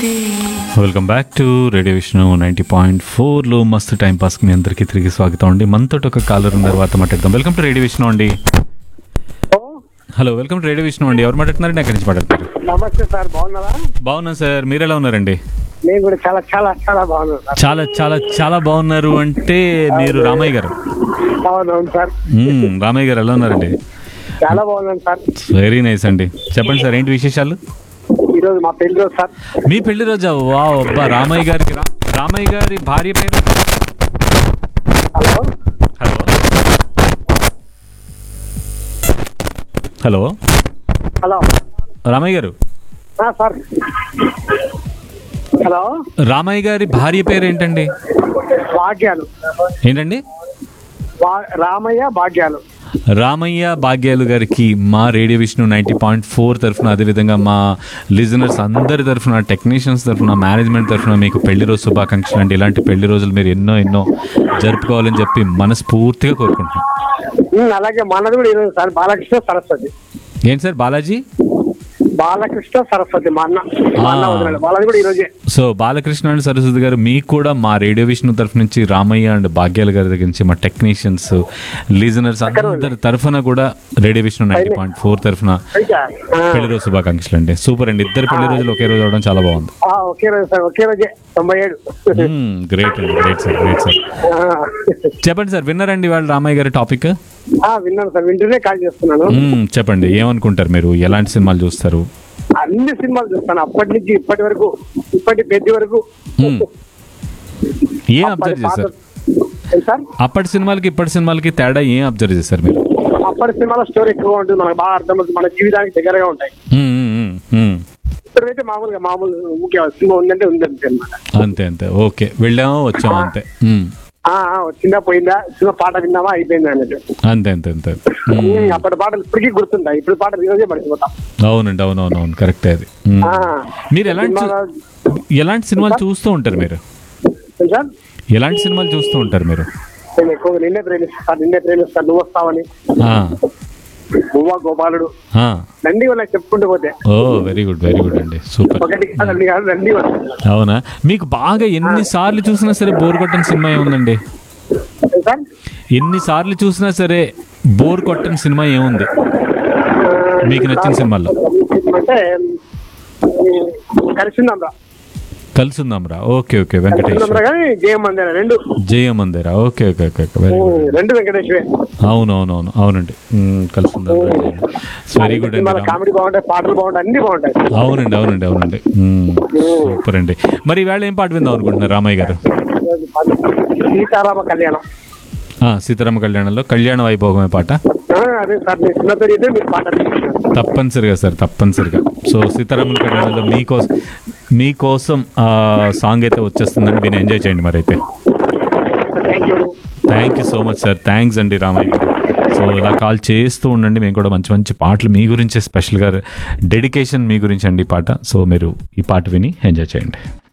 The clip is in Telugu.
Welcome back to radio Vishnu ninety point ఫోర్లో మస్తు టైం పాస్కి మీ అందరికీ తిరిగి స్వాగతం అండి మనతో ఒక కాలర్ ఉన్న తర్వాత మాట్లాడదాం వెల్కమ్ టు రేడియో విష్ణు అండి hello welcome to radio Vishnu అండి ఎవరు మాట్లాడుతున్నారండి ఎక్కడి నుంచి మాట్లాడుతున్నారు నమస్తే సార్ బాగున్నారా బాగున్నాను సార్ మీరు ఎలా ఉన్నారండి నేను కూడా చాలా చాలా చాలా బాగున్నాను సార్ చాలా చాలా చాలా బాగున్నారు అంటే మీరు రామయ్య గారు అవునవును సార్ మ్మ్, రామయ్య గారు ఎలా ఉన్నారండి చాలా బాగున్నాను సార్ వెరీ నైస్ అండి చెప్పండి సార్ ఏంటి విశేషాలు ఈ రోజు మా పెళ్లి రోజు సార్ మీ పెళ్లి రోజా వా అబ్బా రామయ్య గారికి రా- రామయ్య గారి భార్య పేరు hello hello hello hello Ramaiah గారు ఆ, సార్ హలో రామయ్య గారి భార్య పేరు ఏంటండి భాగ్యాలు ఏంటండి భా- రామయ్య భాగ్యాలు రామయ్య భాగ్యాలు గారికి మా radio Vishnu ninety point four తరఫున అదేవిధంగా మా లిజనర్స్ అందరి తరఫున టెక్నీషియన్స్ తరఫున మేనేజ్మెంట్ తరఫున మీకు పెళ్లి రోజు శుభాకాంక్షలు అండి ఇలాంటి పెళ్లి రోజులు మీరు ఎన్నో ఎన్నో జరుపుకోవాలని చెప్పి మనస్ఫూర్తిగా కోరుకుంటున్నాం ఉమ్, అలాగే మనది కూడా ఈరోజు సార్ బాలకృష్ణ సరస్వతి ఏంటి సార్ బాలాజీ బాలకృష్ణ సరస్వతి మా అన్న మా అన్న ఆ. వదిలేడు వాళ్ళది కూడా ఈరోజే సో బాలకృష్ణ అండ్ సరస్వతి గారు మీకు కూడా మా రేడియో విష్ణు తరఫు నుంచి రామయ్య అండ్ భాగ్యాల గారి దగ్గర నుంచి మా టెక్నీషియన్స్ లీజనర్స్ అందరి తరఫున కూడా radio Vishnu ninety point four తరఫున ఇంకా ఆ, పెళ్లి రోజు శుభాకాంక్షలు అండి సూపర్ అండి ఇద్దరు పెళ్లి రోజులు ఒకే రోజు అవడం చాలా బాగుంది ఆ, ఒకే రోజు సార్ ఒకే రోజే తొంభై ఏడు గ్రేట్ అండి గ్రేట్ సార్ గ్రేట్ సార్ ఆ, చెప్పండి సార్ విన్నారండి వాళ్ళు రామయ్య గారి టాపిక్ ఆ, విన్నాను సార్ వింటూనే కాల్ చేస్తున్నాను చెప్పండి ఏమనుకుంటారు మీరు ఎలాంటి సినిమాలు చూస్తారు అన్ని సినిమాలు చూస్తాను అప్పటి నుంచి ఇప్పటి వరకు ఇప్పటి పెద్ద వరకు మ్మ్. ఏం అప్పటి అబ్జర్వ్ చేశారు పాత- ఏం సార్ అప్పటి సినిమాలకి ఇప్పటి సినిమాలకి తేడా ఏం అబ్జర్వ్ చేశారు మీరు అప్పటి సినిమాలో స్టోరీ ఎక్కువ ఉంటుంది మనకు బాగా అర్థమవుతుంది మన జీవితానికి దగ్గరగా ఉంటాయి మ్మ్, మ్మ్, మ్మ్, మ్మ్. ఇప్పుడైతే మామూలుగా మామూలు ముఖ్య సినిమా ఉందంటే ఉందంటే అనమాట అంతే అంతే ఓకే వెళ్ళామా వచ్చామా అంతే మ్మ్. వచ్చిందా పోయిందా సినిమా పాట విన్నామా అయిపోయిందా అన్నట్టు అంతే అంతే అంతే మ్మ్. ఉమ్, అప్పటి పాటలు ఇప్పటికీ గుర్తుంటాయి ఇప్పుడు పాటలు ఈ రోజే మర్చిపోతాం అవునండి అవునవును అవును కరెక్టే అది మ్మ్. ఆ. మీరు ఎలాంటి సినిమాలో- ఎలాంటి సినిమాలు చూస్తూ ఉంటారు మీరు ఏం సార్ ఎలాంటి సినిమాలు చూస్తూ ఉంటారు మీరు నేను ఎక్కువగా నిన్నే ప్రేమిస్తాను నిన్నే ప్రేమిస్తాను నువ్వు వస్తావని ఆ, నువ్వా గోపాలుడు ఆ. రండి వాళ్ళ చెప్పుకుంటూ పోతే oh very good very good అండి సూపర్ ఒకటి కాదు రెండు కాదు రండి వాళ్ళు అవునా మీకు బాగా ఎన్ని సార్లు చూసినా సరే బోర్ కొట్టని సినిమా ఏముందండి ఏం సార్ ఎన్ని సార్లు చూసినా సరే బోర్ కొట్టని సినిమా ఏముంది మీకు నచ్చిన సినిమాల్లో అంటే కలిసిందాం రా కలిసి ఉందాంరా ఓకే ఓకే వెంకటేష్ కలిసిందాం రా కానీ జయం మందిరా రెండు Jaya Mandira okay okay okay okay very good ఉమ్, రెండు వెంకటేశ్వరే అవునవునవును అవునండి మ్మ్, కలిసి ఉందాం వెరీ గుడ్ అండి సినిమాలో రామ్. కామెడీ బాగుంటాయి పాటలు బాగుంటాయి అన్ని బాగుంటాయి అవునండి అవునండి అవునండి మ్మ్, సూపర్ అండి మరి ఈవేళ ఏం పాట విందాం అనుకుంటున్నారు రామయ్య గారు సీతారామ కళ్యాణం ఆ, సీతారామ కళ్యాణంలో కళ్యాణ వైభోగమే పాట ఆ, అదే సార్ మీ చిన్న పేరు అయితే మీరు పాట తప్పనిసరిగా సార్ తప్పనిసరిగా సో సీతారాముల కళ్యాణంలో మీకోసం మీకోసం ఆ సాంగ్ అయితే వచ్చేస్తుందని మీరు ఎంజాయ్ చేయండి మరి అయితే thank you thank you so much sir thanks అండి రామయ్య గారు సో ఇలా కాల్ చేస్తూ ఉండండి మేము కూడా మంచి మంచి పాటలు మీ గురించే స్పెషల్గా డెడికేషన్ మీ గురించి అండి ఈ పాట సో మీరు ఈ పాట విని ఎంజాయ్ చేయండి